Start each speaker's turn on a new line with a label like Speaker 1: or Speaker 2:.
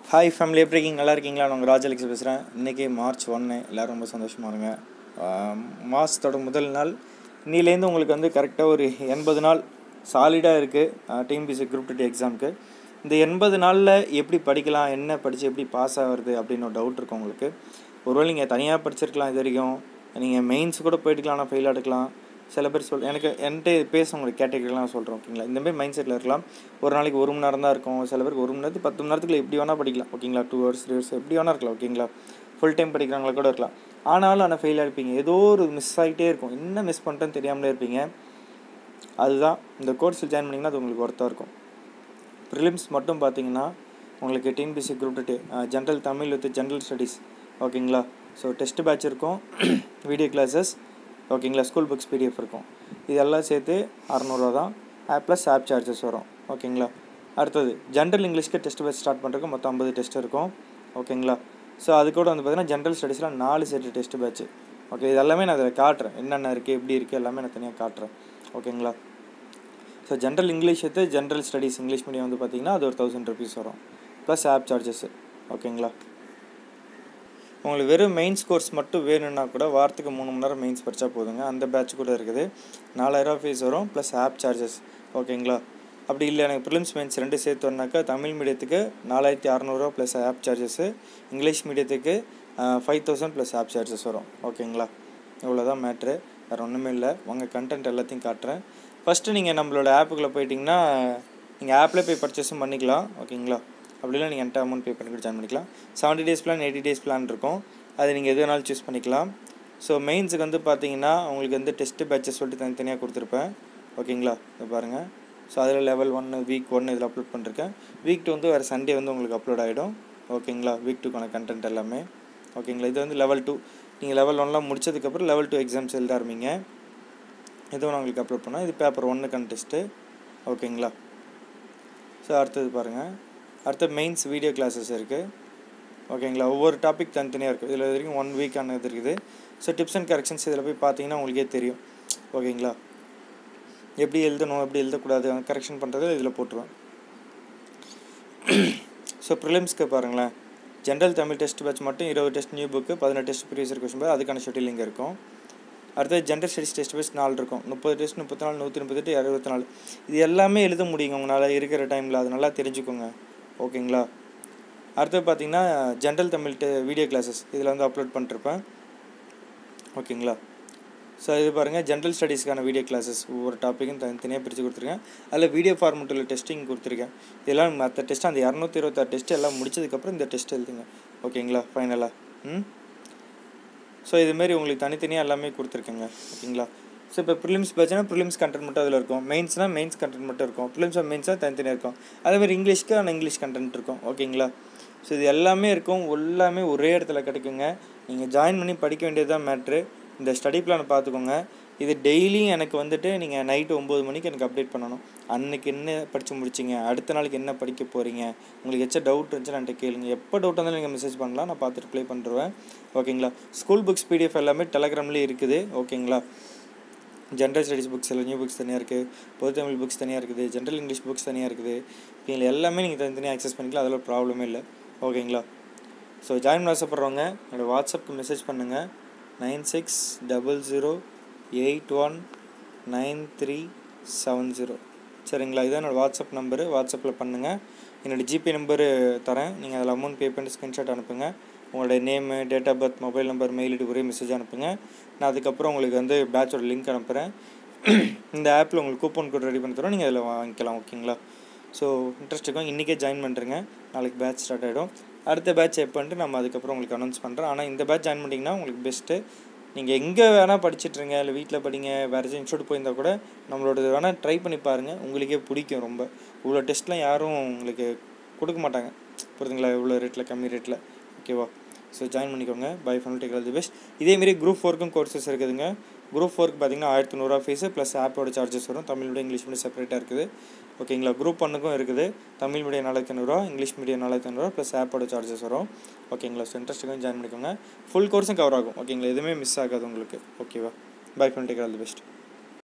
Speaker 1: hi family எப்படி இருக்கீங்க நல்லா இருக்கீங்களா நான் உங்கள் ராஜலக்ஸ் பேசுகிறேன் இன்றைக்கி மார்ச் ஒன்று எல்லோரும் ரொம்ப சந்தோஷமாக இருங்க ஆம், மாதத்தோட முதல் நாள் இன்னிலேருந்து உங்களுக்கு வந்து கரெக்டாக ஒரு எண்பது நாள் சாலிடாக இருக்குது டிஎம்பிசி குரூப் டூ எக்ஸாமுக்கு இந்த எண்பது நாளில் எப்படி படிக்கலாம் என்ன படித்து எப்படி பாஸ் ஆகிறது அப்படின்னு ஒரு டவுட் இருக்கும் உங்களுக்கு ஒருவேளை நீங்கள் தனியாக படிச்சிருக்கலாம் இது வரைக்கும் நீங்கள் மெயின்ஸ் கூட போயிட்டுக்கலாம் ஆனால் ஃபெயில் எடுக்கலாம் சில பேர் சொல் எனக்கு என்கிட்ட பேச உங்களுக்கு கேட்டகரிலாம் சொல்கிறேன் ஓகேங்களா இந்த மாதிரி மைண்ட் செட்டில் இருக்கலாம் ஒரு நாளைக்கு ஒரு மணி நேரம் தான் இருக்கும் சில பேருக்கு ஒரு மணி நேரத்துக்கு பத்து மணி நேரத்துக்குள்ள எப்படி வேணால் படிக்கலாம் ஓகேங்களா டூ ஹவர்ஸ் த்ரீ ஹவர்ஸ் எப்படி வேணால் இருக்கலாம் ஓகேங்களா ஃபுல் டைம் படிக்கிறவங்கள கூட இருக்கலாம் ஆனாலும் ஆனால் ஃபெயில் இருப்பீங்க ஏதோ ஒரு மிஸ் ஆகிட்டே இருக்கும் என்ன மிஸ் பண்ணிட்டேன்னு தெரியாமலே இருப்பீங்க அதுதான் இந்த கோர்ஸில் ஜாயின் பண்ணிங்கன்னா அது உங்களுக்கு ஒர்த்தாக இருக்கும் ப்ரிலிம்ஸ் மட்டும் பார்த்தீங்கன்னா உங்களுக்கு TNPSC group two general Tamil with general studies ஓகேங்களா ஸோ டெஸ்ட் பேட்ச் இருக்கும் வீடியோ கிளாஸஸ் ஓகேங்களா ஸ்கூல் புக்ஸ் பிடிஎஃப் இருக்கும் இதெல்லாம் சேர்த்து அறநூறுவா தான் ப்ளஸ் ஆப் சார்ஜஸ் வரும் ஓகேங்களா அடுத்தது ஜென்ரல் இங்கிலீஷ்க்கு டெஸ்ட் பேட்ச் ஸ்டார்ட் பண்ணுறதுக்கு மொத்தம் ஐம்பது டெஸ்ட் இருக்கும் ஓகேங்களா ஸோ அது கூட வந்து பார்த்தீங்கன்னா ஜென்ரல் ஸ்டடீஸில் நாலு செட்டு டெஸ்ட் பேட்ச் ஓகே இது எல்லாமே நான் அதில் காட்டுறேன் என்னென்ன இருக்குது எப்படி இருக்குது எல்லாமே நான் தனியாக காட்டுறேன் ஓகேங்களா ஸோ ஜென்ரல் இங்கிலீஷ் எடுத்து ஜென்ரல் ஸ்டடீஸ் இங்கிலீஷ் மீடியம் வந்து பார்த்தீங்கன்னா அது ஒரு தௌசண்ட் ருபீஸ் வரும் ப்ளஸ் ஆப் சார்ஜஸ்ஸு ஓகேங்களா உங்களுக்கு வெறும் மெயின்ஸ் கோர்ஸ் மட்டும் வேணும்னா கூட வாரத்துக்கு மூணு மணி நேரம் மெயின்ஸ் படித்தா போதுங்க அந்த பேட்ச் கூட இருக்குது நாலாயிரரூவா ஃபீஸ் வரும் ப்ளஸ் ஆப் சார்ஜஸ் ஓகேங்களா அப்படி இல்லை எனக்கு ப்ரிலிம்ஸ் மெயின்ஸ் ரெண்டு சேர்த்து வந்தாக்கா தமிழ் மீடியத்துக்கு நாலாயிரத்தி அறநூறுவா ப்ளஸ் ஆப் சார்ஜஸ்ஸு இங்கிலீஷ் மீடியத்துக்கு five thousand plus app charges வரும் ஓகேங்களா இவ்வளோதான் மேட்ரு வேறு ஒன்றுமே இல்லை உங்கள் கண்டென்ட் எல்லாத்தையும் காட்டுறேன் ஃபஸ்ட்டு நீங்கள் நம்மளோட ஆப்புக்குள்ளே போயிட்டிங்கன்னா நீங்கள் ஆப்பில் போய் பர்ச்சேஸும் பண்ணிக்கலாம் ஓகேங்களா அப்படிலாம் நீங்கள் என்கிட்ட அமௌண்ட் பே பண்ணி கூட ஜாயின் பண்ணிக்கலாம் seventy days plan eighty days plan இருக்கும் அது நீங்கள் எது வேணாலும் சூஸ் பண்ணிக்கலாம் ஸோ மெயின்ஸுக்கு வந்து பார்த்தீங்கன்னா உங்களுக்கு வந்து டெஸ்ட்டு பேட்சஸ் சொல்லிட்டு தனித்தனியாக கொடுத்துருப்பேன் ஓகேங்களா இது பாருங்கள் ஸோ அதில் லெவல் ஒன்று வீக் ஒன்று இதில் அப்லோட் பண்ணிருக்கேன் வீக் டூ வந்து வேறு சண்டே வந்து உங்களுக்கு அப்லோட் ஆகிடும் ஓகேங்களா வீக் டூக்கான கண்டென்ட் எல்லாமே ஓகேங்களா இது வந்து லெவல் டூ நீங்கள் லெவல் ஒன்லாம் முடிச்சதுக்கப்புறம் லெவல் டூ எக்ஸாம்ஸ் எழுத ஆரம்பிங்க இதுவும் நான் உங்களுக்கு அப்லோட் பண்ணேன் இது பேப்பர் ஒன்றுக்கான டெஸ்ட்டு ஓகேங்களா ஸோ அடுத்தது பாருங்கள் அடுத்த மெயின்ஸ் வீடியோ கிளாஸஸ் இருக்குது ஓகேங்களா ஒவ்வொரு டாபிக் தனித்தனியாக இருக்குது இதில் வரைக்கும் ஒன் வீக்கான இது இருக்குது ஸோ டிப்ஸ் அண்ட் கரெக்ஷன்ஸ் இதில் போய் பார்த்தீங்கன்னா உங்களுக்கே தெரியும் ஓகேங்களா எப்படி எழுதணும் எப்படி எழுதக்கூடாது கரெக்ஷன் பண்ணுறது இதில் போட்டுருவேன் ஸோ ப்ரிலிம்ஸ்க்கு பாருங்களேன் ஜென்ரல் தமிழ் டெஸ்ட் பேட்ச் மட்டும் இருபது டெஸ்ட் நியூ புக்கு பதினெட்டு டெஸ்ட் ப்ரீவியஸ் கொஸ்டின் பேர் அதுக்கான ஷெட்யூல் இங்கே இருக்கும் அடுத்தது ஜென்ரல் ஸ்டடிஸ் டெஸ்ட் பேஸ் நாலு இருக்கும் முப்பது டெஸ்ட் முப்பத்தி நாலு நூற்றி முப்பத்தெட்டு இருபத்தி நாலு இது எல்லாமே எழுத முடியுங்க உங்களால் இருக்கிற டைமில் அது நல்லா தெரிஞ்சுக்கோங்க ஓகேங்களா அடுத்தது பார்த்தீங்கன்னா ஜென்ரல் தமிழ் டெ வீடியோ கிளாஸஸ் இதில் வந்து அப்லோட் பண்ணிருப்பேன் ஓகேங்களா ஸோ இது பாருங்கள் ஜென்ரல் ஸ்டடீஸ்க்கான வீடியோ கிளாஸஸ் ஒவ்வொரு டாப்பிக்கும் தனித்தனியாக பிரித்து கொடுத்துருக்கேன் அதில் வீடியோ ஃபார்மெட்டில் டெஸ்டிங் கொடுத்துருக்கேன் இதெல்லாம் மற்ற டெஸ்ட் அந்த இரநூத்தி இருபத்தாறு டெஸ்ட் எல்லாம் முடிச்சதுக்கப்புறம் இந்த டெஸ்ட் எழுதுங்க ஓகேங்களா ஃபைனலாக ம் ஸோ இதுமாரி உங்களுக்கு தனித்தனியாக எல்லாமே கொடுத்துருக்கேங்க ஓகேங்களா ஸோ இப்போ ப்ரிலிம்ஸ் பேட்ச்னா ப்ரிலிம்ஸ் கண்டென்ட் மட்டும் அதில் இருக்கும் மெயின்ஸ்னால் மெயின்ஸ் கண்டென்ட் மட்டும் இருக்கும் ப்ரிலிம்ஸ் மெயின்ஸாக தனித்தனியாக இருக்கும் அதேமாதிரி இங்கிலீஷ்க்கு ஆனால் இங்கிலீஷ் கண்டென்ட் இருக்கும் ஓகேங்களா ஸோ இது எல்லாமே இருக்கும் எல்லாமே ஒரே இடத்துல கிடைக்குங்க நீங்கள் ஜாயின் பண்ணி படிக்க வேண்டியது தான் மேட்ரு இந்த ஸ்டடி பிளானை பார்த்துக்கோங்க இது டெய்லியும் எனக்கு வந்துட்டு நீங்கள் நைட்டு ஒம்பது மணிக்கு எனக்கு அப்டேட் பண்ணணும் அன்னைக்கு என்ன படித்து முடிச்சிங்க அடுத்த நாளைக்கு என்ன படிக்க போகிறீங்க உங்களுக்கு எச்ச டவுட் இருந்துச்சுன்னா என்கிட்ட கேளுங்க எப்போ டவுட் இருந்தாலும் நீங்கள் மெசேஜ் பண்ணலாம் நான் பார்த்து ரிப்ளை பண்ணுறேன் ஓகேங்களா ஸ்கூல் புக்ஸ் பிடிஎஃப் எல்லாமே டெலகிராம்லேயே இருக்குது ஓகேங்களா ஜென்ரல் ஸ்டடீஸ் புக்ஸ் எல்லாம் நியூ புக்ஸ் தனியாக இருக்குது பொது தமிழ் புக்ஸ் தனியாக இருக்குது ஜென்ரல் இங்கிலீஷ் புக்ஸ் தனியாக இருக்குது இதில் எல்லாமே நீங்கள் தனித்தனியாக ஆக்சஸ் பண்ணிக்கலாம் அதில் ப்ராப்ளமே இல்லை ஓகேங்களா ஸோ ஜாயின் பண்ண ஆசைப்பட்றவங்க என்னோடய வாட்ஸ்அப்புக்கு மெசேஜ் பண்ணுங்கள் nine six double zero eight one nine three seven zero சரிங்களா இதான் என்னோடய வாட்ஸ்அப் நம்பரு வாட்ஸ்அப்பில் பண்ணுங்கள் என்னோடய ஜிபே நம்பரு தரேன் நீங்கள் அதில் அமௌண்ட் பே பண்ணி ஸ்க்ரீன்ஷாட் அனுப்புங்க உங்களுடைய name date of birth mobile number mail ID ஒரே மெசேஜ் அனுப்புங்க நான் அதுக்கப்புறம் உங்களுக்கு வந்து பேட்சோட லிங்க் அனுப்புகிறேன் இந்த ஆப்பில் உங்களுக்கு கூப்பன் கோட் ரெடி பண்ணி தரோம் நீங்கள் அதில் வாங்கிக்கலாம் ஓகேங்களா ஸோ இன்ட்ரெஸ்ட் இருக்கும் இன்றைக்கே ஜாயின் பண்ணுறேங்க நாளைக்கு பேட்ச் ஸ்டார்ட் ஆகிடும் அடுத்த பேட்ச் எப்போன்ட்டு நம்ம அதுக்கப்புறம் உங்களுக்கு அனௌன்ஸ் பண்ணுறோம் ஆனால் இந்த பேட்ச் ஜாயின் பண்ணிங்கன்னா உங்களுக்கு பெஸ்ட்டு நீங்கள் எங்கே வேணால் படிச்சிட்ருங்க இல்லை வீட்டில் படிங்க வேறு எதுவும் இன்ஸ்டியூட் போயிருந்தால் கூட நம்மளோட வேணால் ட்ரை பண்ணி பாருங்கள் உங்களுக்கே பிடிக்கும் ரொம்ப இவ்வளோ டெஸ்ட்லாம் யாரும் உங்களுக்கு கொடுக்க மாட்டாங்க புரியுதுங்களா இவ்வளோ ரேட்டில் கம்மி ரேட்டில் ஓகேவா ஸோ ஜாயின் பண்ணிக்கோங்க by fun tech the best இதேமாரி குரூப் ஃபோருக்கும் கோர்சஸ் இருக்குதுங்க குரூப் ஃபோருக்கு பார்த்தீங்கன்னா ஆயிரத்தி நூறுரூவா ஃபீஸு ப்ளஸ் ஆப்போட சார்ஜஸ் வரும் தமிழ் மீடியம் இங்கிலீஷ் மீடியம் செப்பரேட்டாக இருக்குது ஓகேங்களா குரூப் ஒன்றுக்கும் இருக்குது தமிழ் மீடியம் நாலாயிரத்தி ஐநூறுரூவா இங்கிலீஷ் மீடியம் நாலாயிரத்தி ஐநூறுரூவா ப்ளஸ் ஆப்போட சார்ஜஸ் வரும் ஓகேங்களா ஸோ இன்ட்ரெஸ்ட்டுக்கும் ஜாயின் பண்ணிக்கோங்க ஃபுல் கோர்ஸும் கவர் ஆகும் ஓகேங்களா எதுவுமே மிஸ் ஆகாது உங்களுக்கு ஓகேவா by fun tech the best